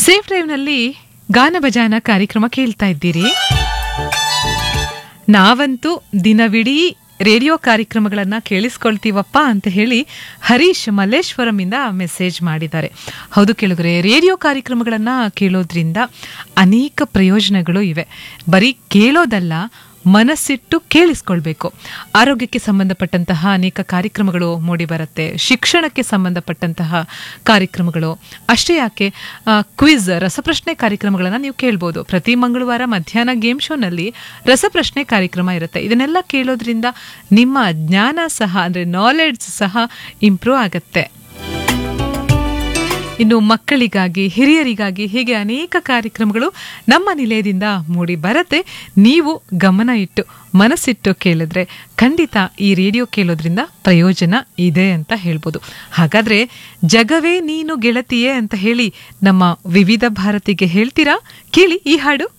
safe ಡ್ರೈವ್ನಲ್ಲಿ ಗಾನ ಭಜಾನ ಕಾರ್ಯಕ್ರಮ ಕೇಳ್ತಾ ಇದ್ದೀರಿ ನಾವಂತೂ ದಿನವಿಡೀ ರೇಡಿಯೋ ಕಾರ್ಯಕ್ರಮಗಳನ್ನ ಕೇಳಿಸ್ಕೊಳ್ತೀವಪ್ಪ ಅಂತ ಹೇಳಿ ಹರೀಶ್ ಮಲ್ಲೇಶ್ವರಮಿಂದ ಮೆಸೇಜ್ ಮಾಡಿದ್ದಾರೆ ಹೌದು ಕೇಳಿದ್ರೆ ರೇಡಿಯೋ ಕಾರ್ಯಕ್ರಮಗಳನ್ನ ಕೇಳೋದ್ರಿಂದ ಅನೇಕ ಪ್ರಯೋಜನಗಳು ಇವೆ ಬರೀ ಕೇಳೋದಲ್ಲ ಮನಸ್ಸಿಟ್ಟು ಕೇಳಿಸ್ಕೊಳ್ಬೇಕು ಆರೋಗ್ಯಕ್ಕೆ ಸಂಬಂಧಪಟ್ಟಂತಹ ಅನೇಕ ಕಾರ್ಯಕ್ರಮಗಳು ಮೂಡಿ ಬರುತ್ತೆ ಶಿಕ್ಷಣಕ್ಕೆ ಸಂಬಂಧಪಟ್ಟಂತಹ ಕಾರ್ಯಕ್ರಮಗಳು ಅಷ್ಟೇ ಯಾಕೆ ಕ್ವಿಜ್ ರಸಪ್ರಶ್ನೆ ಕಾರ್ಯಕ್ರಮಗಳನ್ನು ನೀವು ಕೇಳ್ಬೋದು ಪ್ರತಿ ಮಂಗಳವಾರ ಮಧ್ಯಾಹ್ನ ಗೇಮ್ ಶೋನಲ್ಲಿ ರಸಪ್ರಶ್ನೆ ಕಾರ್ಯಕ್ರಮ ಇರುತ್ತೆ ಇದನ್ನೆಲ್ಲ ಕೇಳೋದ್ರಿಂದ ನಿಮ್ಮ ಜ್ಞಾನ ಸಹ ಅಂದರೆ ನಾಲೆಡ್ಜ್ ಸಹ ಇಂಪ್ರೂವ್ ಆಗುತ್ತೆ ಇನ್ನು ಮಕ್ಕಳಿಗಾಗಿ ಹಿರಿಯರಿಗಾಗಿ ಹೀಗೆ ಅನೇಕ ಕಾರ್ಯಕ್ರಮಗಳು ನಮ್ಮ ನಿಲಯದಿಂದ ಮೂಡಿ ಬರುತ್ತೆ ನೀವು ಗಮನ ಇಟ್ಟು ಮನಸ್ಸಿಟ್ಟು ಕೇಳಿದ್ರೆ ಖಂಡಿತ ಈ ರೇಡಿಯೋ ಕೇಳೋದ್ರಿಂದ ಪ್ರಯೋಜನ ಇದೆ ಅಂತ ಹೇಳ್ಬೋದು ಹಾಗಾದ್ರೆ ಜಗವೇ ನೀನು ಗೆಳತಿಯೇ ಅಂತ ಹೇಳಿ ನಮ್ಮ ವಿವಿಧ ಭಾರತಿಗೆ ಹೇಳ್ತೀರಾ ಕೇಳಿ ಈ ಹಾಡು